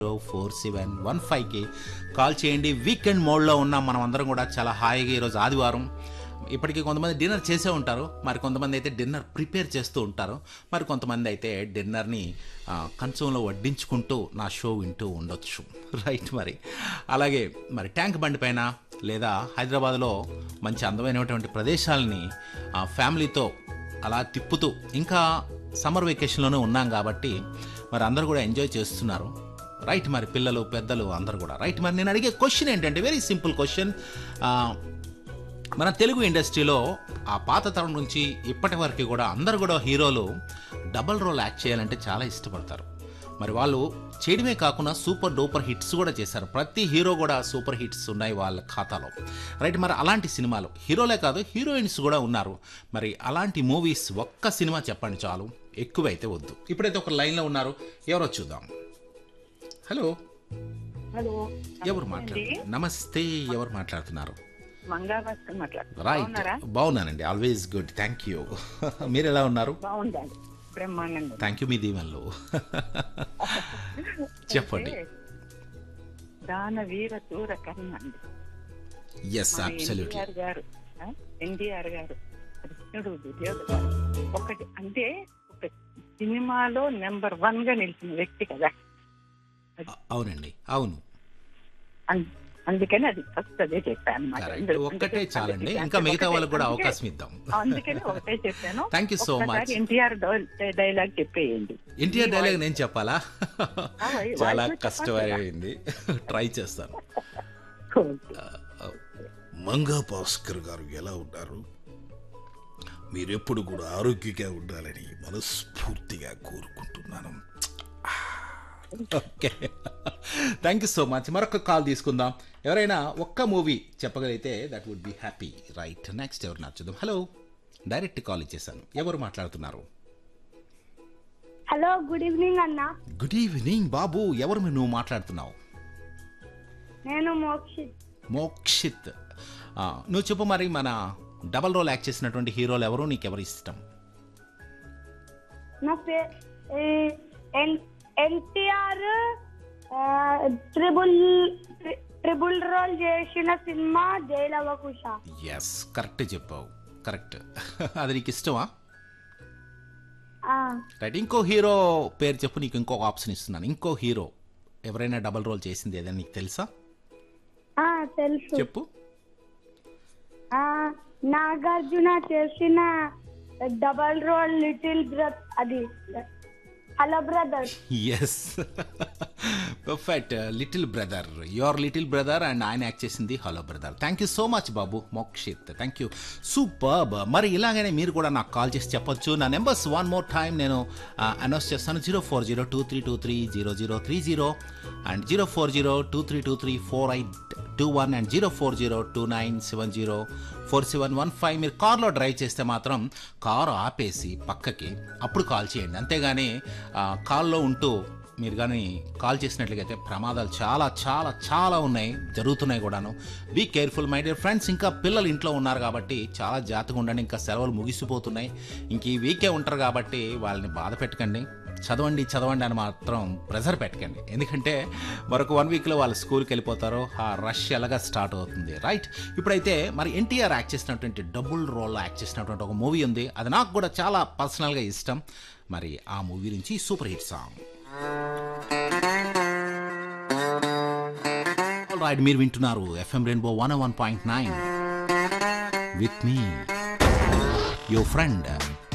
Four seven one ఫైవ్కి call చేయండి weekend మోడ్లో ఉన్నాం మనం అందరం కూడా చాలా హాయిగా ఈరోజు ఆదివారం ఇప్పటికీ కొంతమంది డిన్నర్ చేసే ఉంటారు మరి కొంతమంది అయితే డిన్నర్ ప్రిపేర్ చేస్తూ ఉంటారు మరి కొంతమంది అయితే డిన్నర్ని ఆ, కంచంలో వడ్డించుకుంటూ నా షో వింటూ ఉండొచ్చు రైట్ మరి అలాగే మరి ట్యాంక్ బండి పైన లేదా హైదరాబాద్లో మంచి అందమైనటువంటి ప్రదేశాలని ఆ, ఫ్యామిలీతో అలా తిప్పుతూ ఇంకా సమ్మర్ వెకేషన్లోనే ఉన్నాం కాబట్టి మరి అందరూ కూడా ఎంజాయ్ చేస్తున్నారు రైట్ మరి పిల్లలు పెద్దలు అందరూ కూడా రైట్ మరి నేను అడిగే క్వశ్చన్ ఏంటంటే వెరీ సింపుల్ క్వశ్చన్ మన తెలుగు ఇండస్ట్రీలో ఆ పాత తరం నుంచి ఇప్పటి వరకు కూడా అందరు కూడా హీరోలు డబల్ రోల్ యాక్ట్ చేయాలంటే చాలా ఇష్టపడతారు మరి వాళ్ళు చేయడమే కాకుండా సూపర్ డూపర్ హిట్స్ కూడా చేశారు ప్రతి హీరో కూడా సూపర్ హిట్స్ ఉన్నాయి వాళ్ళ ఖాతాలో రైట్ మరి అలాంటి సినిమాలు హీరోలే కాదు హీరోయిన్స్ కూడా ఉన్నారు మరి అలాంటి మూవీస్ ఒక్క సినిమా చెప్పండి చాలు ఎక్కువైతే వద్దు ఇప్పుడైతే ఒక లైన్లో ఉన్నారు ఎవరో చూద్దాం హలో హలో ఎవరు మాట్లాడుతున్నారు నమస్తే ఎవరు మాట్లాడుతున్నారు మంగాభాస్కర్ మాట్లాడుతున్నా రైట్ బాగున్నారా బాగున్నానండి ఆల్వేస్ గుడ్ థ్యాంక్ యూ మీరు ఎలా ఉన్నారు బాగుందండి బ్రహ్మాండంగా థ్యాంక్ యూ మీ దీవెనలు చెప్పండి అంటే, దాన వీర తూర కర్ణ అండి ఎస్ మన అబ్సల్యూట్లీ ఎన్టీఆర్ గారు ఎన్టీఆర్ గారు కృష్ణుడు దుర్యోధ గారు ఒకటి అంటే ఒక సినిమాలో నెంబర్ వన్ గా నిలిచిన వ్యక్తి కదా అవునండి అవును అం- అందుకని అది ఫస్ట్ అదే చెప్పాను అన్నమాట. కరెక్ట్ అందుకే ఒక్కటే చాలండి అందుకే ఇంకా మిగతా ఒకటే- వాళ్ళకి కూడా అందుకే- అవకాశం ఇద్దాం అందుకని ఒకటే చెప్పాను Thank you so much. NTR dialogue చెప్పేయండి ఎన్టీఆర్ డైలాగ్ నేను చెప్పాలా ఆ, వై- చాలా వాయిస్ కష్టమైంది ట్రై చేస్తాను మంగా భాస్కర్ గారు ఎలా ఉన్నారు మీరెప్పుడు కూడా ఆరోగ్యంగా ఉండాలని మనస్ఫూర్తిగా కోరుకుంటున్నాను okay thank you so much మరొక కాల్ తీసుకుందాం ఎవరైనా ఒక్క మూవీ చెప్పగలిగితే that would be happy right next ఎవరు నచ్చుదాం హలో డైరెక్ట్ కాల్ ఇచ్చేసాను ఎవరు మాట్లాడుతున్నారు హలో గుడ్ ఈవినింగ్ అన్న గుడ్ ఈవినింగ్ బాబు ఎవరు మీరు నువ్వు మాట్లాడుతున్నావు నేను మోక్షిత్ మోక్షిత్ ఆ, నువ్వు చెప్పు మరి మన డబల్ రోల్ యాక్ట్ చేసినటువంటి హీరోలు ఎవరు నీకెవరు ఇష్టం నా పేరు ఎన్టీఆర్ ట్రిబుల్ ట్రిబుల్ రోల్ చేసిన సినిమా జైలవకుశ ఎస్ కరెక్ట్ చెప్పావు కరెక్ట్ అది నీకు ఇష్టమా రైట్ ఇంకో హీరో పేరు చెప్పు నీకు ఇంకొక ఆప్షన్ ఇస్తున్నాను ఇంకో హీరో ఎవరైనా డబల్ రోల్ చేసింది ఏదైనా నీకు తెలుసా తెలుసు చెప్పు ఆ, నాగార్జున చేసిన డబల్ రోల్ లిటిల్ బ్రదర్ అది hello brother yes perfect little brother your little brother and ఆయన యాక్ట్ చేసింది hello brother thank you so much బాబు మోక్షిత్ థ్యాంక్ యూ సూపర్ మరి ఇలాగనే మీరు కూడా నాకు కాల్ చేసి చెప్పొచ్చు నా నెంబర్స్ వన్ మోర్ టైం నేను అనౌన్స్ చేస్తాను zero four zero two three two three zero zero three zero and zero four zero two three two three four eight two one and zero four zero two nine seven zero four seven one five మీరు కార్లో drive చేస్తే మాత్రం car ఆపేసి పక్కకి అప్పుడు call చేయండి అంతేగాని ఆ, కాల్లో ఉంటూ మీరు కానీ కాల్ చేసినట్లయితే ప్రమాదాలు చాలా చాలా చాలా ఉన్నాయి జరుగుతున్నాయి కూడాను be careful my dear friends ఇంకా పిల్లలు ఇంట్లో ఉన్నారు కాబట్టి చాలా జాగ్రత్తగా ఉండండి ఇంకా సెలవులు ముగిసిపోతున్నాయి ఇంక ఈ వీకే ఉంటారు కాబట్టి వాళ్ళని బాధ పెట్టకండి చదవండి చదవండి అని మాత్రం ప్రెజర్ పెట్టకండి ఎందుకంటే మరొక వన్ వీక్లో వాళ్ళు స్కూల్కి వెళ్ళిపోతారు ఆ రష్ ఎలాగా స్టార్ట్ అవుతుంది రైట్ ఇప్పుడైతే మరి ఎన్టీఆర్ యాక్ట్ చేసినటువంటి డబుల్ రోల్లో యాక్ట్ చేసినటువంటి ఒక మూవీ ఉంది అది నాకు కూడా చాలా పర్సనల్గా ఇష్టం మరి ఆ మూవీ నుంచి సూపర్ హిట్ సాంగ్ రైట్ మీరు వింటున్నారు FM rainbow one one point nine with మీ యువర్ ఫ్రెండ్